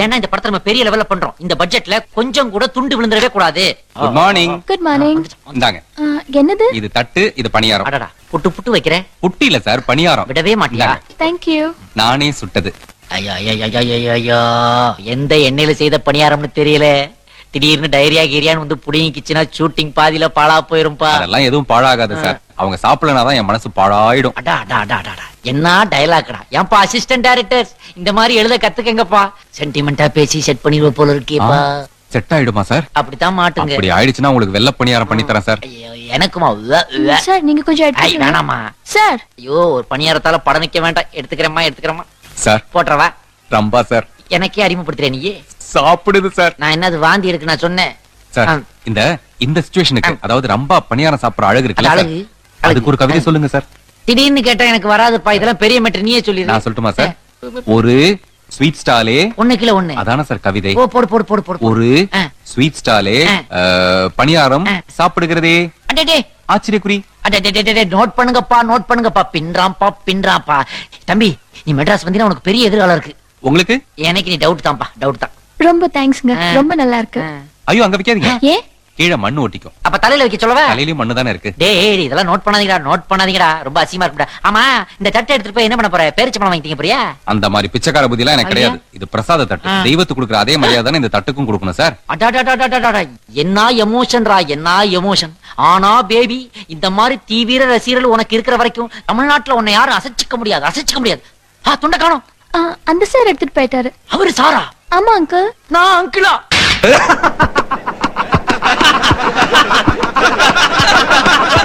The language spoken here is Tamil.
ஏன்னா இந்த படத்தை நம்ம பெரிய லெவல்ல பண்றோம் இந்த பட்ஜெட்ல கொஞ்சம் கூட துண்டு விழுந்துடவே கூடாது குட் மார்னிங் குட் மார்னிங் இந்தாங்க என்னது இது தட்டு இது பணியாரம் அடடா புட்டு புட்டு வைக்கிறேன் புட்டி இல்ல சார் பணியாரம் விடவே மாட்டியா இந்தாங்க. தேங்க்யூ நானே சுட்டது ஐயா ஐயா ஐயா, ஐயா, ஐயா, ஐயா. எந்த எண்ணெயில செய்த பணியாரம்னு தெரியல திடீர்னு டைரியா கீரியான்னு வந்து புடிங்கிச்சுன்னா ஷூட்டிங் பாதியில பாழா போயிரும்பா அதெல்லாம் எதுவும் பாழாகாது சார் அவங்க சாப்பிடலனாதான் என் மனசு பாழாயிடும் அடா அடா அடா அடா, அடா என்ன டயலாக்டா ஏன்பா அசிஸ்டன்ட் டைரக்டர்ஸ் இந்த மாதிரி எழுத கத்துக்கங்கப்பா சென்டிமெண்டா பேசி செட் பண்ணிடுவ போல இருக்கேப்பா செட் ஆயிடுமா சார் அப்படித்தான் மாட்டுங்க அப்படி ஆயிடுச்சுன்னா உங்களுக்கு வெள்ளை பணியாரம் பண்ணி தரேன் சார் ஐயோ, எனக்குமா உவ்வ, உவ்வ. சார் நீங்க கொஞ்சம் ஐ, எடுத்துக்கோங்க வேணாமா சார் ஐயோ ஒரு பணியாரத்தால படம் வைக்க வேண்டாம் எடுத்துக்கிறேம்மா எடுத்துக்கிறேம்மா சார் போட்டுறவா ரம்பா சார் எனக்கே அறிமுகப்படுத்துறேன் நீயே சாப்பிடுது சார் நான் என்னது வாந்தி இருக்கு நான் சொன்னேன் சார் ஆ. இந்த இந்த சிச்சுவேஷனுக்கு அதாவது ரம்பா பணியாரம் சாப்பிடுற அழகு இருக்குல்ல அது சார் அழகு. அதுக்கு ஒரு கவிதை சொல்லுங்க சார் திடீர்னு கேட்டா எனக்கு வராதுப்பா இதெல்லாம் பெரிய மெட்ரு நீயே சொல்லிடு நான் சொல்லட்டுமா சார் ஒரு ஸ்வீட் ஸ்டாலே ஒண்ணு கிலோ ஒண்ணு அதான சார் கவிதை ஓ போடு போடு போடு போடு ஒரு ஆ. ஸ்வீட் ஸ்டாலே ஆ. அஹ், பணியாரம் ஆ. சாப்பிடுகிறதே அடடே ஆச்சரியக்குறி அடடே நோட் பண்ணுங்கப்பா நோட் பண்ணுங்கப்பா பின்றாம்பா பின்றாம்பா தம்பி நீ மெட்ராஸ் வந்தீங்கன்னா உனக்கு பெரிய எதிர்காலம் இருக்கு உங்களுக்கு எனக்கு நீ டவுட் தான்ப்பா டவுட் தான் ரொம்ப தேங்க்ஸ்ங்க ஆ. ரொம்ப நல்லா இருக்கு ஐயோ அங்க வைக்காதீங்க ஏன் கீழே மண்ணு ஒட்டிக்கும் அப்ப தலையில வைக்க சொல்லவா தலையிலயும் மண்ணு தானே இருக்கு டேய் இதெல்லாம் நோட் பண்ணாதீங்கடா நோட் பண்ணாதீங்கடா ரொம்ப அசிங்கமா இருக்குடா ஆமா இந்த தட்டை எடுத்துட்டு போய் என்ன பண்ண போற பேரிச்சம்பழம் வாங்கிட்டீங்க போறியா அந்த மாதிரி பிச்சைக்கார புத்தி எல்லாம் எனக்கு ஐயா. கிடையாது இது பிரசாத தட்டு ஆ. தெய்வத்துக்கு கொடுக்குற அதே மரியாதை தானே இந்த தட்டுக்கும் கொடுக்கணும் சார் அடாடாடாடாடாடா. என்ன எமோஷன்ரா என்ன எமோஷன் ஆனா பேபி இந்த மாதிரி தீவிர ரசிகர்கள் உனக்கு இருக்கிற வரைக்கும் தமிழ்நாட்டுல உன்னை யாரும் அசைச்சிக்க முடியாது அசைச்சிக்க முடியாது ஆ துண்ட காணோம் ஆ, அந்த சார் எடுத்துட்டு போயிட்டாரு அவரு சாரா ஆமா அங்கிள் நான் அங்கிளா